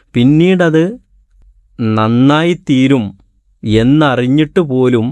പിന്നീടത് നന്നായി തീരും എന്നറിഞ്ഞിട്ട് പോലും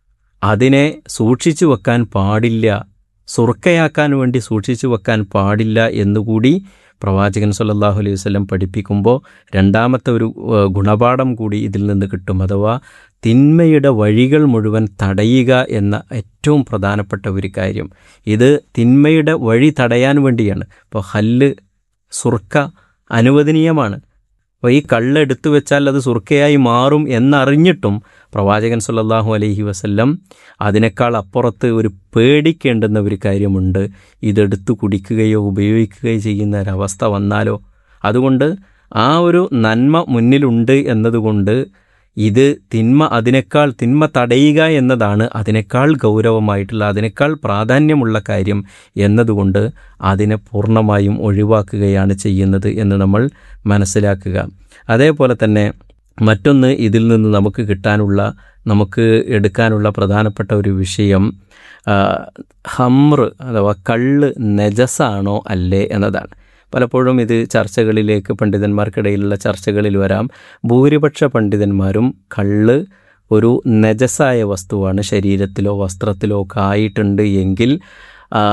അതിനെ സൂക്ഷിച്ചു വെക്കാൻ പാടില്ല സുർക്കയാക്കാൻ വേണ്ടി സൂക്ഷിച്ചു വെക്കാൻ പാടില്ല എന്നുകൂടി പ്രവാചകൻ സല്ലല്ലാഹു അലൈഹി വസല്ലം പഠിപ്പിക്കുമ്പോൾ രണ്ടാമത്തെ ഒരു ഏഹ്, ഗുണപാഠം കൂടി ഇതിൽ നിന്ന് കിട്ടും അഥവാ തിന്മയുടെ വഴികൾ മുഴുവൻ തടയുക എന്ന ഏറ്റവും പ്രധാനപ്പെട്ട ഒരു കാര്യം ഇത് തിന്മയുടെ വഴി തടയാൻ വേണ്ടിയാണ് ഇപ്പോൾ ഹല്ല് സുർക്ക അനുവദനീയമാണ് അപ്പോൾ ഈ കള്ളെടുത്തു വെച്ചാൽ അത് സുർക്കയായി മാറും എന്നറിഞ്ഞിട്ടും പ്രവാചകൻ സല്ലല്ലാഹു അലൈഹി വസല്ലം അതിനേക്കാൾ അപ്പുറത്ത് ഒരു പേടിക്കേണ്ടുന്ന ഒരു കാര്യമുണ്ട് ഇതെടുത്തു കുടിക്കുകയോ ഉപയോഗിക്കുകയോ ചെയ്യുന്ന ഒരവസ്ഥ വന്നാലോ അതുകൊണ്ട് ആ ഒരു നന്മ മുന്നിലുണ്ട് എന്നതുകൊണ്ട് ഇത് തിന്മ അതിനേക്കാൾ തിന്മ തടയുക എന്നതാണ് അതിനേക്കാൾ ഗൗരവമായിട്ടുള്ള അതിനേക്കാൾ പ്രാധാന്യമുള്ള കാര്യം എന്നതുകൊണ്ട് അതിനെ പൂർണ്ണമായും ഒഴിവാക്കുകയാണ് ചെയ്യുന്നത് എന്ന് നമ്മൾ മനസ്സിലാക്കുക അതേപോലെ തന്നെ മറ്റൊന്ന് ഇതിൽ നിന്ന് നമുക്ക് കിട്ടാനുള്ള നമുക്ക് എടുക്കാനുള്ള പ്രധാനപ്പെട്ട ഒരു വിഷയം ആ, ഹമ്ർ അഥവാ കള്ള് നജസാണോ അല്ലേ എന്നതാണ് പലപ്പോഴും ഇത് ചർച്ചകളിലേക്ക് പണ്ഡിതന്മാർക്കിടയിലുള്ള ചർച്ചകളിൽ വരാം ഭൂരിപക്ഷ പണ്ഡിതന്മാരും കള്ള് ഒരു നജസായ വസ്തുവാണ് ശരീരത്തിലോ വസ്ത്രത്തിലോ ഒക്കെ ആയിട്ടുണ്ട് എങ്കിൽ ആ,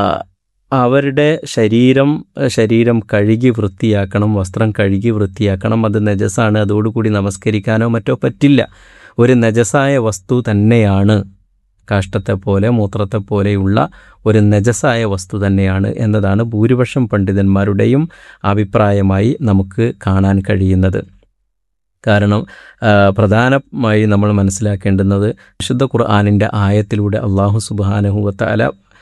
അവരുടെ ശരീരം ശരീരം കഴുകി വൃത്തിയാക്കണം വസ്ത്രം കഴുകി വൃത്തിയാക്കണം അത് നജസാണ് അതോടുകൂടി നമസ്കരിക്കാനോ മറ്റോ പറ്റില്ല ഒരു നജസായ വസ്തു തന്നെയാണ് കാഷ്ടത്തെ പോലെ മൂത്രത്തെ പോലെയുള്ള ഒരു നജസായ വസ്തു തന്നെയാണ് എന്നതാണ് ഭൂരിപക്ഷം പണ്ഡിതന്മാരുടെയും അഭിപ്രായമായി നമുക്ക് കാണാൻ കഴിയുന്നത് കാരണം ആ, പ്രധാനമായി നമ്മൾ മനസ്സിലാക്കേണ്ടുന്നത് വിശുദ്ധ ഖുർആാനിൻ്റെ ആയത്തിലൂടെ അള്ളാഹു സുബാനഹുവത്താല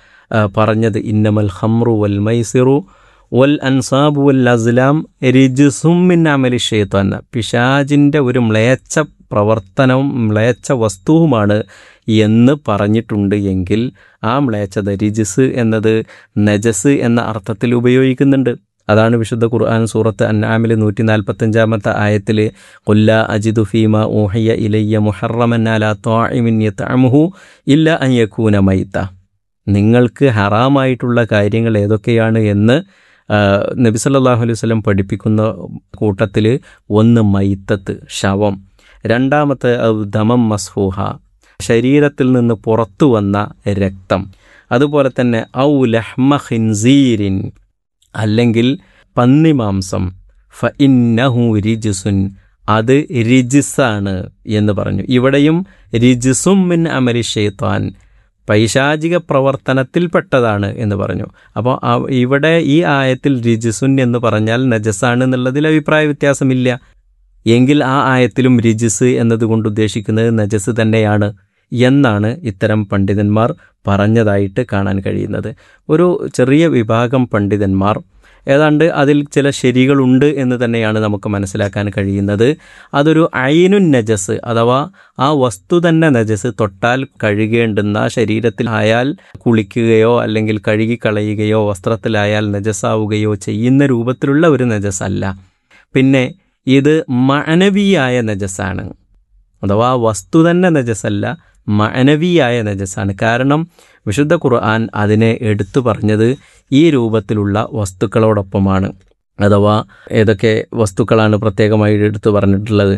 പറഞ്ഞത് ഇന്നമൽ ഹംറു വൽ മൈസിറു വൽ അൻസാബു വൽ അസ്ലാം റിജുസുമിൻ അമലി ഷെയ്ത്താൻ പിശാജിൻ്റെ ഒരു മ്ലേച്ഛ പ്രവർത്തനവും മ്ലേച്ഛ വസ്തുവുമാണ് എന്ന് പറഞ്ഞിട്ടുണ്ട് എങ്കിൽ ആ മ്ലേച്ഛത റിജിസ് എന്നത് നജസ് എന്ന അർത്ഥത്തിൽ ഉപയോഗിക്കുന്നുണ്ട് അതാണ് വിശുദ്ധ ഖുർആൻ സൂറത്ത് അന്നാമിൽ നൂറ്റി നാൽപ്പത്തഞ്ചാമത്തെ ആയത്തിൽ കൊല്ല അജിദു ഫീമ ഊഹയ്യ ഇലയ്യ മുഹറമന്നാല ത്വാഇമിൻ യത്തഅമുഹു ഇല്ല അൻ യകൂന മൈത്ത നിങ്ങൾക്ക് ഹറാമായിട്ടുള്ള കാര്യങ്ങൾ ഏതൊക്കെയാണ് എന്ന് ആ, നബി സല്ലല്ലാഹു അലൈഹി വസല്ലം പഠിപ്പിക്കുന്ന കൂട്ടത്തിൽ ഒന്ന് മൈത്തത്ത് ശവം രണ്ടാമത്തെ അത് ദമം മസ്ഫൂഹ ശരീരത്തിൽ നിന്ന് പുറത്തു വന്ന രക്തം അതുപോലെ തന്നെ ഔ ലഹ്മ ഖിൻസീരിൻ അല്ലെങ്കിൽ പന്നിമാംസം ഫ ഇന്നഹു റിജിസുൻ അത് റിജിസാണ് എന്ന് പറഞ്ഞു ഇവിടെയും റിജിസും മിൻ അമലി ഷെയ്ത്താൻ പൈശാചിക പ്രവർത്തനത്തിൽപ്പെട്ടതാണ് എന്ന് പറഞ്ഞു അപ്പോൾ ആ- ഇവിടെ ഈ ആയത്തിൽ റിജിസുൻ എന്ന് പറഞ്ഞാൽ നജസാണ് എന്നുള്ളതിൽ അഭിപ്രായ വ്യത്യാസമില്ല എങ്കിൽ ആ ആയത്തിലും റിജിസ് എന്നതുകൊണ്ട് ഉദ്ദേശിക്കുന്നത് നജസ് തന്നെയാണ് എന്നാണ് ഇത്തരം പണ്ഡിതന്മാർ പറഞ്ഞതായിട്ട് കാണാൻ കഴിയുന്നത് ഒരു ചെറിയ വിഭാഗം പണ്ഡിതന്മാർ ഏതാണ്ട് അതിൽ ചില ശരികളുണ്ട് എന്ന് തന്നെയാണ് നമുക്ക് മനസ്സിലാക്കാൻ കഴിയുന്നത് അതൊരു അയിനുൻ നജസ് അഥവാ ആ വസ്തു തന്നെ നജസ് തൊട്ടാൽ കഴുകേണ്ടുന്ന ശരീരത്തിൽ ആയാൽ കുളിക്കുകയോ അല്ലെങ്കിൽ കഴുകിക്കളയുകയോ വസ്ത്രത്തിലായാൽ നജസാവുകയോ ചെയ്യുന്ന രൂപത്തിലുള്ള ഒരു നജസല്ല പിന്നെ ഇത് മഅനവിയായ നജസാണ് അഥവാ വസ്തു തന്നെ നജസല്ല മഅനവിയായ നജസാണ് കാരണം വിശുദ്ധ ഖുർആൻ അതിനെ എടുത്തു പറഞ്ഞത് ഈ രൂപത്തിലുള്ള വസ്തുക്കളോടൊപ്പമാണ് അഥവാ ഏതൊക്കെ വസ്തുക്കളാണ് പ്രത്യേകമായി എടുത്തു പറഞ്ഞിട്ടുള്ളത്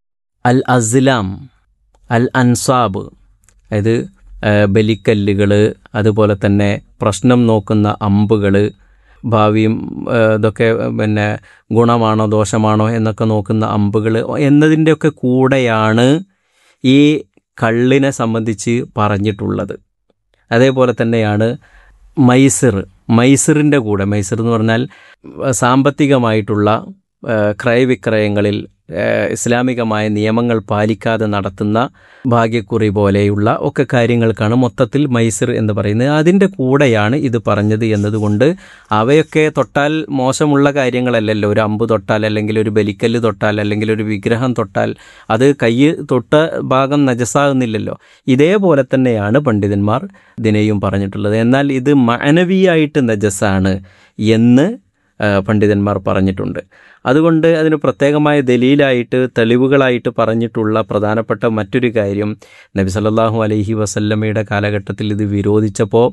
അൽ അസ്ലാം അൽ അൻസാബ് അതായത് ബലിക്കല്ലുകൾ അതുപോലെ തന്നെ പ്രശ്നം നോക്കുന്ന അമ്പുകൾ ഭാവിയും ആ, ഇതൊക്കെ പിന്നെ ഗുണമാണോ ദോഷമാണോ എന്നൊക്കെ നോക്കുന്ന അമ്പുകൾ എന്നതിൻ്റെയൊക്കെ കൂടെയാണ് ഈ കള്ളിനെ സംബന്ധിച്ച് പറഞ്ഞിട്ടുള്ളത് അതേപോലെ തന്നെയാണ് മൈസിർ മൈസിറിൻ്റെ കൂടെ മൈസിർ എന്ന് പറഞ്ഞാൽ സാമ്പത്തികമായിട്ടുള്ള ആ, ക്രയവിക്രയങ്ങളിൽ ആ, ഇസ്ലാമികമായ നിയമങ്ങൾ പാലിക്കാതെ നടത്തുന്ന ഭാഗ്യക്കുറി പോലെയുള്ള ഒക്കെ കാര്യങ്ങൾക്കാണ് മൊത്തത്തിൽ മൈസിർ എന്ന് പറയുന്നത് അതിൻ്റെ കൂടെയാണ് ഇത് പറഞ്ഞത് എന്നതുകൊണ്ട് അവയൊക്കെ തൊട്ടാൽ മോശമുള്ള കാര്യങ്ങളല്ലല്ലോ ഒരു അമ്പ് തൊട്ടാൽ അല്ലെങ്കിൽ ഒരു ബലിക്കല്ല് തൊട്ടാൽ അല്ലെങ്കിൽ ഒരു വിഗ്രഹം തൊട്ടാൽ അത് കൈ തൊട്ട ഭാഗം നജസാകുന്നില്ലല്ലോ ഇതേപോലെ തന്നെയാണ് പണ്ഡിതന്മാർ ഇതിനെയും പറഞ്ഞിട്ടുള്ളത് എന്നാൽ ഇത് മാനവീയായിട്ട് നജസാണ് എന്ന് ആ, പണ്ഡിതന്മാർ പറഞ്ഞിട്ടുണ്ട് അതുകൊണ്ട് അതിന് പ്രത്യേകമായ ദലീലായിട്ട് തെളിവുകളായിട്ട് പറഞ്ഞിട്ടുള്ള പ്രധാനപ്പെട്ട മറ്റൊരു കാര്യം നബി സല്ലല്ലാഹു അലൈഹി വസല്ലമയുടെ കാലഘട്ടത്തിൽ ഇത് വിരോധിച്ചപ്പോൾ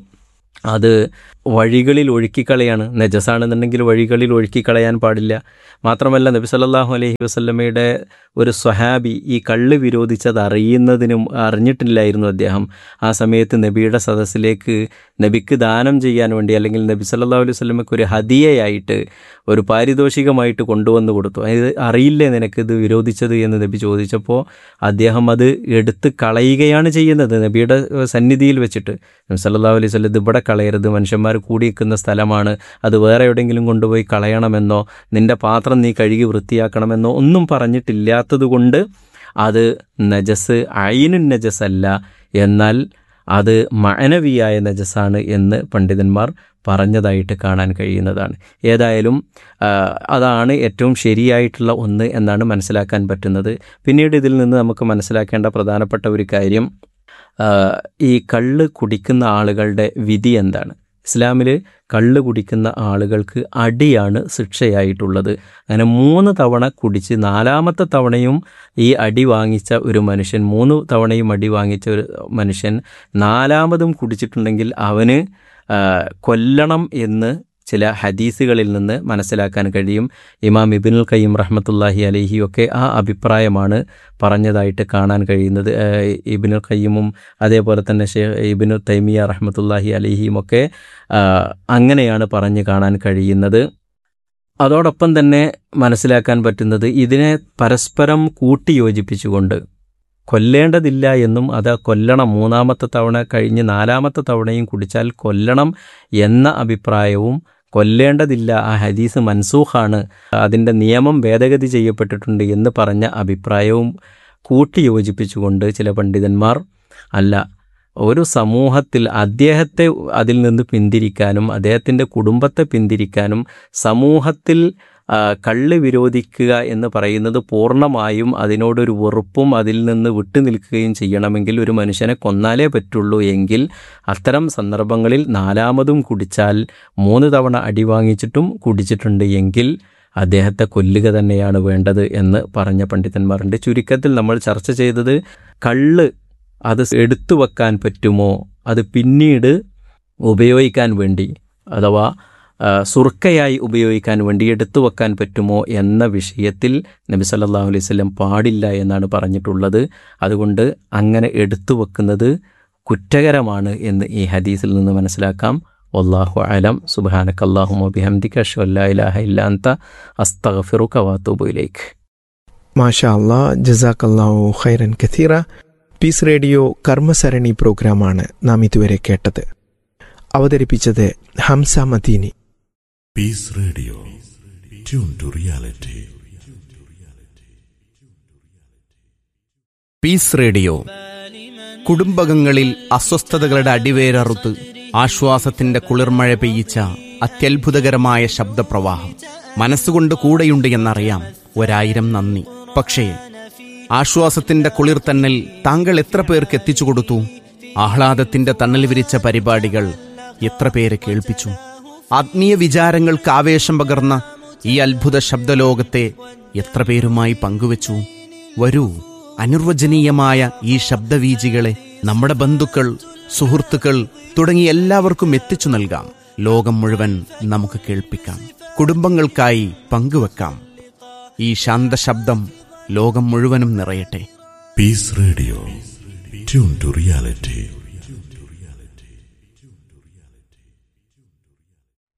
അത് വഴികളിൽ ഒഴുക്കിക്കളയാണ് നജസാണെന്നുണ്ടെങ്കിൽ വഴികളിൽ ഒഴുക്കിക്കളയാൻ പാടില്ല മാത്രമല്ല നബി സല്ലല്ലാഹു അലൈഹി വസല്ലമയുടെ ഒരു സ്വഹാബി ഈ കള്ള് വിരോധിച്ചത് അറിയുന്നതിനും അറിഞ്ഞിട്ടില്ലായിരുന്നു അദ്ദേഹം ആ സമയത്ത് നബിയുടെ സദസ്സിലേക്ക് നബിക്ക് ദാനം ചെയ്യാൻ വേണ്ടി അല്ലെങ്കിൽ നബി സല്ലല്ലാഹു അലൈഹി വസല്ലമയ്ക്ക് ഒരു ഹദിയയായിട്ട് ഒരു പാരിതോഷികമായിട്ട് കൊണ്ടുവന്ന് കൊടുത്തു ഇത് അറിയില്ലേ നിനക്ക് ഇത് വിരോധിച്ചത് എന്ന് നബി ചോദിച്ചപ്പോൾ അദ്ദേഹം അത് എടുത്ത് കളയുകയാണ് ചെയ്യുന്നത് നബിയുടെ സന്നിധിയിൽ വെച്ചിട്ട് നബി സല്ലല്ലാഹു അലൈഹി വസല്ലം ഇത് ഇവിടെ കളയരുത് മനുഷ്യന്മാർ കൂടി നിൽക്കുന്ന സ്ഥലമാണ് അത് വേറെ എവിടെയെങ്കിലും കൊണ്ടുപോയി കളയണമെന്നോ നിന്റെ പാത്രം നീ കഴുകി വൃത്തിയാക്കണമെന്നോ ഒന്നും പറഞ്ഞിട്ടില്ലാത്തത് കൊണ്ട് അത് നജസ് അയിനുൻ നജസ് അല്ല എന്നാൽ അത് മഅനവിയായ നജസാണ് എന്ന് പണ്ഡിതന്മാർ പറഞ്ഞതായിട്ട് കാണാൻ കഴിയുന്നതാണ് ഏതായാലും ആ, അതാണ് ഏറ്റവും ശരിയായിട്ടുള്ള ഒന്ന് എന്നാണ് മനസ്സിലാക്കാൻ പറ്റുന്നത് പിന്നീട് ഇതിൽ നിന്ന് നമുക്ക് മനസ്സിലാക്കേണ്ട പ്രധാനപ്പെട്ട ഒരു കാര്യം ആ, ഈ കള്ള് കുടിക്കുന്ന ആളുകളുടെ വിധി എന്താണ് ഇസ്ലാമിൽ കള്ള് കുടിക്കുന്ന ആളുകൾക്ക് അടിയാണ് ശിക്ഷയായിട്ടുള്ളത് അങ്ങനെ മൂന്ന് തവണ കുടിച്ച് നാലാമത്തെ തവണയും ഈ അടി വാങ്ങിച്ച ഒരു മനുഷ്യൻ മൂന്ന് തവണയും അടി വാങ്ങിച്ച ഒരു മനുഷ്യൻ നാലാമതും കുടിച്ചിട്ടുണ്ടെങ്കിൽ അവന് ആ, കൊല്ലണം എന്ന് ചില ഹദീസുകളിൽ നിന്ന് മനസ്സിലാക്കാൻ കഴിയും ഇമാം ഇബിനുൽ കയ്യം റഹ്മത്തുല്ലാഹി അലഹി ഒക്കെ ആ അഭിപ്രായമാണ് പറഞ്ഞതായിട്ട് കാണാൻ കഴിയുന്നത് ഏഹ് ഇബിനുൽ കയ്യമും അതേപോലെ തന്നെ ഷേ ഇബിനു തൈമിയ റഹ്മത്തുല്ലാഹി അലഹിയും ഒക്കെ ആ, അങ്ങനെയാണ് പറഞ്ഞു കാണാൻ കഴിയുന്നത് അതോടൊപ്പം തന്നെ മനസ്സിലാക്കാൻ പറ്റുന്നത് ഇതിനെ പരസ്പരം കൂട്ടിയോജിപ്പിച്ചുകൊണ്ട് കൊല്ലേണ്ടതില്ല എന്നും അത് കൊല്ലണം മൂന്നാമത്തെ തവണ കഴിഞ്ഞ് നാലാമത്തെ തവണയും കുടിച്ചാൽ കൊല്ലണം എന്ന അഭിപ്രായവും കൊല്ലേണ്ടതില്ല ആ ഹദീസ് മൻസൂഖാണ് അതിൻ്റെ നിയമം ഭേദഗതി ചെയ്യപ്പെട്ടിട്ടുണ്ട് എന്ന് പറഞ്ഞ അഭിപ്രായവും കൂട്ടിയോജിപ്പിച്ചുകൊണ്ട് ചില പണ്ഡിതന്മാർ അല്ല ഒരു സമൂഹത്തിൽ അദ്ദേഹത്തെ അതിൽ നിന്ന് പിന്തിരിക്കാനും അദ്ദേഹത്തിൻ്റെ കുടുംബത്തെ പിന്തിരിക്കാനും സമൂഹത്തിൽ ആ, കള്ള് വിരോധിക്കുക എന്ന് പറയുന്നത് പൂർണ്ണമായും അതിനോടൊരു വെറുപ്പും അതിൽ നിന്ന് വിട്ടുനിൽക്കുകയും ചെയ്യണമെങ്കിൽ ഒരു മനുഷ്യനെ കൊന്നാലേ പറ്റുള്ളൂ എങ്കിൽ അത്തരം സന്ദർഭങ്ങളിൽ നാലാമതും കുടിച്ചാൽ മൂന്ന് തവണ അടി വാങ്ങിച്ചിട്ടും കുടിച്ചിട്ടുണ്ട് എങ്കിൽ അദ്ദേഹത്തെ കൊല്ലുക തന്നെയാണ് വേണ്ടത് എന്ന് പറഞ്ഞ പണ്ഡിതന്മാരുണ്ട് ചുരുക്കത്തിൽ നമ്മൾ ചർച്ച ചെയ്തത് കള്ള് അത് എടുത്തു വെക്കാൻ പറ്റുമോ അത് പിന്നീട് ഉപയോഗിക്കാൻ വേണ്ടി അഥവാ ആ, സുർക്കയായി ഉപയോഗിക്കാൻ വേണ്ടി എടുത്തു വെക്കാൻ പറ്റുമോ എന്ന വിഷയത്തിൽ നബി സല്ലല്ലാഹു അലൈഹി വസല്ലം പാടില്ല എന്നാണ് പറഞ്ഞിട്ടുള്ളത് അതുകൊണ്ട് അങ്ങനെ എടുത്തു വെക്കുന്നത് കുറ്റകരമാണ് എന്ന് ഈ ഹദീസിൽ നിന്ന് മനസ്സിലാക്കാം വല്ലാഹു അലം സുബ്ഹാനക അല്ലാഹുമ്മ ബിഹംദിക അഷ്ഹദു അല്ലാ ഇലാഹ ഇല്ല അൻത അസ്തഗ്ഫിറുക വഅതൂബു ഇലൈക് മാഷാ അല്ലാ ജസാക്കല്ലാഹു ഖൈറൻ കഥീറ പീസ് റേഡിയോ കർമ്മസരണി പ്രോഗ്രാമാണ് നാം ഇതുവരെ കേട്ടത് അവതരിപ്പിച്ചത് Hamsa Madeeni Peace Radio. Tune to reality. Peace radio കുടുംബകങ്ങളിൽ അസ്വസ്ഥതകളുടെ അടിവേരറുത്ത് ആശ്വാസത്തിന്റെ കുളിർമഴ പെയ്യിച്ച അത്യത്ഭുതകരമായ ശബ്ദപ്രവാഹം മനസ്സുകൊണ്ട് കൂടെയുണ്ട് എന്നറിയാം ഒരായിരം നന്ദി പക്ഷേ ആശ്വാസത്തിന്റെ കുളിർ തന്നൽ താങ്കൾ എത്ര പേർക്ക് എത്തിച്ചു കൊടുത്തു ആഹ്ലാദത്തിന്റെ തണൽ വിരിച്ച പരിപാടികൾ എത്ര പേരെ കേൾപ്പിച്ചു ആത്മീയ വിചാരങ്ങൾക്ക് ആവേശം പകർന്ന ഈ അത്ഭുത ശബ്ദലോകത്തെ എത്ര പേരുമായി പങ്കുവച്ചു വരൂ അനിർവചനീയമായ ഈ ശബ്ദവീജികളെ നമ്മുടെ ബന്ധുക്കൾ സുഹൃത്തുക്കൾ തുടങ്ങി എല്ലാവർക്കും എത്തിച്ചു നൽകാം ലോകം മുഴുവൻ നമുക്ക് കേൾപ്പിക്കാം കുടുംബങ്ങൾക്കായി പങ്കുവെക്കാം ഈ ശാന്തശബ്ദം ലോകം മുഴുവനും നിറയട്ടെ Peace Radio. Tune to reality.